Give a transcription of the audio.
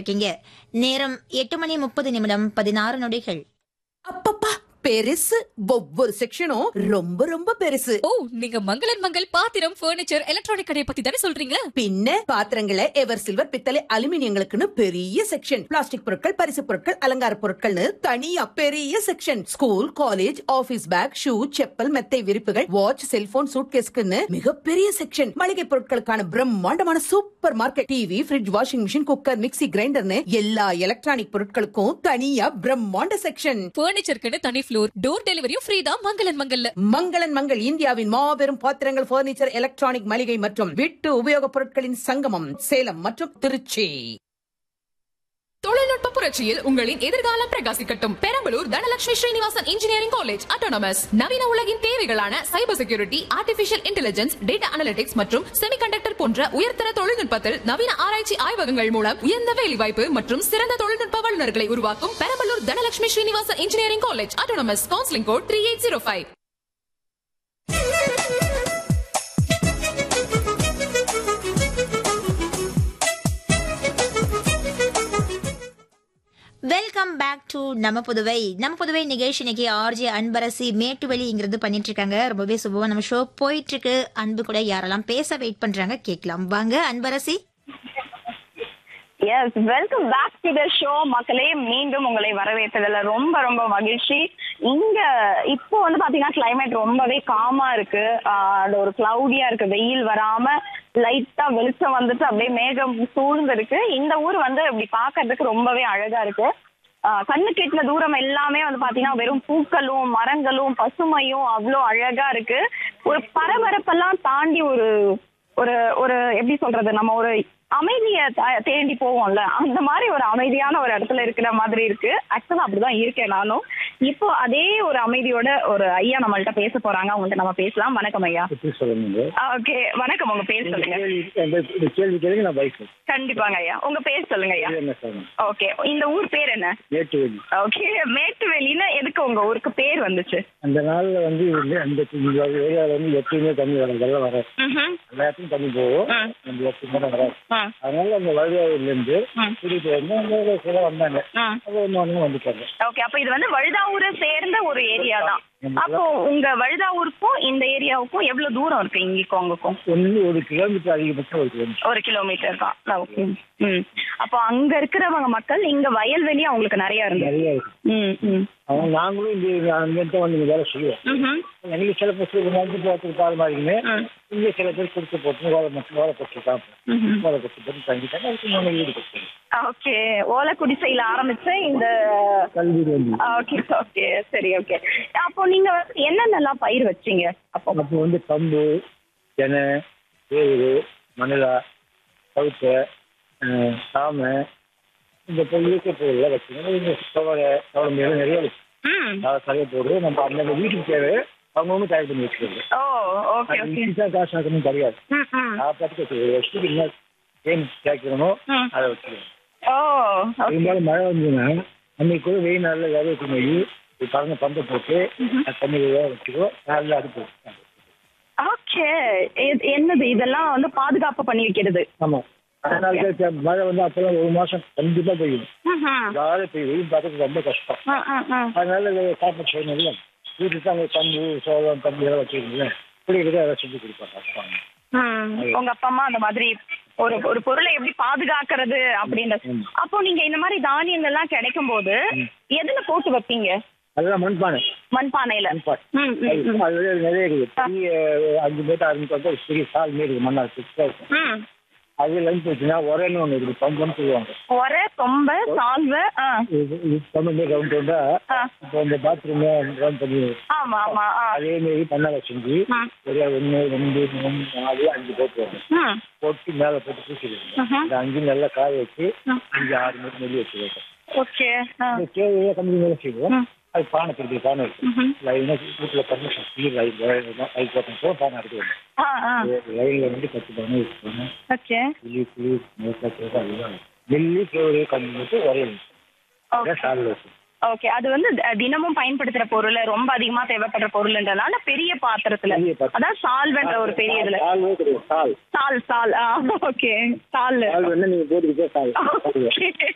இருக்கீங்க நேரம் எட்டு மணி முப்பது நிமிடம் பதினாறு நொடிகள் அப்பப்பா பெருசு ஒவ்வொரு செக்ஷனும் ரொம்ப ரொம்ப பெருசு ஓ நீங்க மங்களன் மங்கள் பாத்திரம் பர்னிச்சர் எலக்ட்ரானிக் கடையை பத்தி தானே சொல்றீங்க பின்ன பாத்திரங்களை எவர் சில்வர் பித்தளை அலுமினியங்களுக்குன்னு பெரிய செக்ஷன் பிளாஸ்டிக் பொருட்கள் பரிசு பொருட்கள் அலங்கார பொருட்கள்னு தனியா பெரிய section school college office bag shoe chappal மெத்தை விரிப்புகள் வாட்ச் செல்போன் சூட்கேஸ்க்குன்னு மிகப்பெரிய செக்ஷன் மளிகை பொருட்களுக்கான பிரம்மாண்டமான super market TV fridge washing machine cooker mixie கிரைண்டர்னு எல்லா எலக்ட்ரானிக் பொருட்களுக்கும் தனியா பிரம்மாண்ட செக்ஷன் பர்னிச்சருக்குன்னு தனி ஃப்ளோர் டோர் டெலிவரியும் ஃப்ரீ தான் மங்களன் மங்கல்ல மங்களன் மங்கள் இந்தியாவின் மாபெரும் பாத்திரங்கள் பர்னிச்சர் எலக்ட்ரானிக் மளிகை மற்றும் வீட்டு உபயோகப் பொருட்களின் சங்கமம் சேலம் மற்றும் திருச்சி தொழில்நுட்ப புரட்சியில் உங்களின் எதிர்காலம் பிரகாசிக்கட்டும் Perambalur Dhanalakshmi Srinivasan engineering college autonomous நவீன உலகின் தேவைகளான cyber security artificial intelligence data analytics மற்றும் செமிகண்டக்டர் போன்ற உயர்தர தொழில்நுட்பத்தில் நவீன ஆராய்ச்சி ஆய்வகங்கள் மூலம் உயர்ந்த வேலைவாய்ப்பு மற்றும் சிறந்த தொழில்நுட்ப வல்லுநர்களை உருவாக்கும் Perambalur Dhanalakshmi Srinivasan engineering college autonomous counselling code three eight zero five welcome back to நம்ம புதுவை நம்ம புதுவை நிகழ்ச்சி இன்னைக்கு ஆர்ஜே அன்பரசி மேட்டுவெளிங்கிறது பண்ணிட்டு இருக்காங்க ரொம்பவே சுபமா நம்ம ஷோ போயிட்டு இருக்கு அன்பு கூட யாரெல்லாம் பேச வெயிட் பண்றாங்க கேட்கலாம் வாங்க Anbarasi yes welcome back to the show மக்களே மீண்டும் உங்களை வரவேற்றதுல ரொம்ப ரொம்ப மகிழ்ச்சி இங்க இப்போ வந்து பாத்தீங்கன்னா கிளைமேட் ரொம்பவே காமா இருக்கு ஆஹ் அது ஒரு கிளவுடியா இருக்கு வெயில் வராம லைட்டா வெளிச்சம் வந்துட்டு அப்படியே மேகம் சூழ்ந்து இருக்கு இந்த ஊர் வந்து இப்படி பாக்குறதுக்கு ரொம்பவே அழகா இருக்கு ஆஹ் கண்ணு கெட்டின தூரம் எல்லாமே வந்து பாத்தீங்கன்னா வெறும் பூக்களும் மரங்களும் பசுமையும் அவ்வளோ அழகா இருக்கு ஒரு பரபரப்பெல்லாம் தாண்டி ஒரு ஒரு ஒரு எப்படி சொல்றது நம்ம ஒரு அமைதிய த- தேடி போவோம்ல அந்த மாதிரி ஒரு அமைதியான ஒரு இடத்துல இருக்கிற மாதிரி இருக்கு ஆக்சுவலா அப்படிதான் இருக்கேன் நானும் இப்போ அதே ஒரு அமைதியோட ஒரு ஐயா நம்மள்ட்ட பேச போறாங்க அவங்கள்ட்ட நம்ம பேசலாம் வணக்கம் ஐயா எப்படி சொல்லுங்க ஓகே வணக்கம் உங்க பேர் சொல்லுங்க கேள்வி இந்த இந்த கேள்வி கேளுங்க நான் பைக் கண்டிப்பாங்க ஐயா உங்க பேர் சொல்லுங்க ஐயா என்ன சொல்லணும் ஓகே இந்த ஊர் பேர் என்ன மேட்டுவெளி ஓகே மேட்டுவெளின்னு எதுக்கு உங்க ஊருக்கு பேர் வந்துச்சு அந்த நாள்ல வந்து இந்த அந்த இந்த ஏரியாவில் வந்து எப்பயுமே தண்ணி வராது வெள்ளம் வராது ம்ஹும். எல்லா இடத்துக்கும் தண்ணி போகும் ம். நம்ம எப்பயுமே வராது ஆ. அதனால அந்த வழியாவில இருந்து ம். கூட்டிட்டு வந்து அந்த சில வந்தாங்க ம். அது ஒன்று ஒன்று வந்துட்டாங்க ஓகே அப்ப இது வந்து வழுதாவூரை சேர்ந்த ஒரு ஏரியா தான் அப்போ உங்க வழுதாவூருக்கும் இந்த ஏரியாவுக்கும் எவ்வளவு தூரம் இருக்கு இங்கேக்கும் அங்கக்கும் ஒன்று ஒரு கிலோமீட்டர் அதிகபட்சம் ஒரு கிலோமீட்டர் ஒரு கிலோமீட்டர் தான் ஓகே ம் அப்போ அங்க இருக்கிறவங்க மக்கள் இங்க வயல்வெளி அவங்களுக்கு நிறைய இருந்தது நிறைய இருக்கு ம் ம் அவங்க நாங்களும் இங்கே அங்கிட்ட வந்து இங்க வேலை செய்வோம் ம்ஹும். எனக்கு சில பேர் மருந்து போகிறதுக்கு பால் மாதிரியுமே ம். இங்கே சில பேர் கொடுத்து போட்டு வேலை மட்டும் வேலை போட்டு சாப்பிடும் ம்ஹும். வேலை போட்டு போட்டு தங்கிட்டாங்க அதுக்கு மூணு வீடு கொடுத்தாங்க ஓகே ஓலை குடிசையில ஆரம்பிச்ச இந்த கல்வி வந்து ஓகே ஓகே சரி ஓகே அப்போ நீங்க வந்து என்னென்னலாம் பயிர் வச்சீங்க அப்போ அப்போ வந்து கம்பு தெனை வேறு மணலா கவுத்தை அஹ், சாமை இந்த பொருளுக்கு பொருள்லாம் வச்சுக்கணும் இந்த துவரை குழம்பு நிறைய வச்சு ம் நிறைய போடுவோம் நம்ம அந்தந்த வீட்டுக்கு தேவை அவங்கவுங்க தயார் பண்ணி வச்சுக்கிறது ஓ ஓகே அது ஓகே ஈஸியாக காசு ஆக்கணும் கிடையாது ம் ம் சாப்பாட்டுக்கு வச்சு ஒரு வருஷத்துக்கு என்ன தேன் சேர்க்கணுமோ ம். அதை வச்சுக்கணும் ஓ ஓகே பெரும்பாலும் மழை வந்ததுன்னா அன்னைக்கு கூட வெயில் நாளில் விதை வச்சு போய் ஒரு பறந்த பந்தை போட்டு அது தண்ணி விதை வச்சுக்கோ நாளில் அடுப்பு வச்சுக்கோங்க. ஓகே இது- என்னது இதெல்லாம் வந்து பாதுகாப்பு பண்ணி வைக்கிறது ஆமா அதனால தான் இப்ப மழை வந்து அப்பெல்லாம் ஒரு மாசம் கண்டிப்பா பெய்யும் ம்ஹும். ஜாலியாக பெய்யும் வெயில் பார்க்கறது ரொம்ப கஷ்டம் ம், ம், ம். அதனால இதை சாப்பாடு செய்யணும் இல்லை வீட்டுக்கு தான் அவங்க கம்பு சோளம் கம்பு இதெல்லாம் வச்சுருக்கீங்க பிள்ளைகளுக்கு அதை செஞ்சு கொடுப்பாங்க அப்பாங்க. ம். உங்க அப்பா அம்மா அந்த மாதிரி ஒரு ஒரு பொருளை எப்படி பாதுகாக்கிறது அப்படின்றது ம். அப்போ நீங்க இந்த மாதிரி தானியங்கள்லாம் கிடைக்கும் போது எதுல போட்டு வைப்பீங்க அதெல்லாம் மண்பானை மண்பானையில மண்பானை ம், ம், அது ம். அது நிறைய இருக்குது பெரிய அஞ்சு மீட்டர் ஆறு மீட்டர் வந்து ஒரு பெரிய சால் மாரி இருக்குது மண்ணா இருக்கு ம். அது லஞ்ச் வச்சுன்னா உரன்னு ஒன்று இருக்குது பம்புன்னு சொல்லுவாங்க ஒரே கொம்ப சால்வை ஆ இது இது பம்பு மாரி ரவுண்ட் ரவுண்டா ஆ. இப்போ இந்த பாத்ரூம் ரவுண்ட் பண்ணி ஆமா ஆமா ஆ அதே மாரி பண்ணால செஞ்சு ம். ஒரு ஒன்று ரெண்டு மூணு நாலு அஞ்சு போட்டுருவாங்க ம். போட்டு மேலே போட்டு பூசிடுவாங்க ம்ஹும். இந்த அஞ்சு நல்லா காய வச்சு ம். அஞ்சு ஆறு மீட்டர் நெல்லி வச்சுருவாங்க ஓகே ஆ. இந்த தேவையை கம்மி மேலே செய்வோம் ம். அது பானை பிடிக்கிற பானை இருக்கு ம்ஹும். லைனாக வீட்டில் பர்மிஷன் ஃப்ரீ லைன் லைன் போட்டோம் பானை எடுத்து ஆ ஆ லைனில் வந்து பத்து பானை வச்சுக்கோங்க ஓகே புளி புளி மேற்கா தேவை எல்லாம் நெல்லி கேவரு கம்மி மட்டும் வரையணும் ஓகே அதான் சாலில் வச்சு ஓகே அது வந்து த- தினமும் பயன்படுத்துற பொருள் ரொம்ப அதிகமா தேவைப்படுற பொருள்ன்றனால பெரிய பாத்திரத்துல பெரிய பாத்திரம். அதான் சால்வென்ற ஒரு பெரிய இதுல சால்வே கிடையாது சால் சால் சால் ஆ ஓகே சால் சால் வேணா நீங்கள் போட்டுக்கிட்டே சால் ஓகே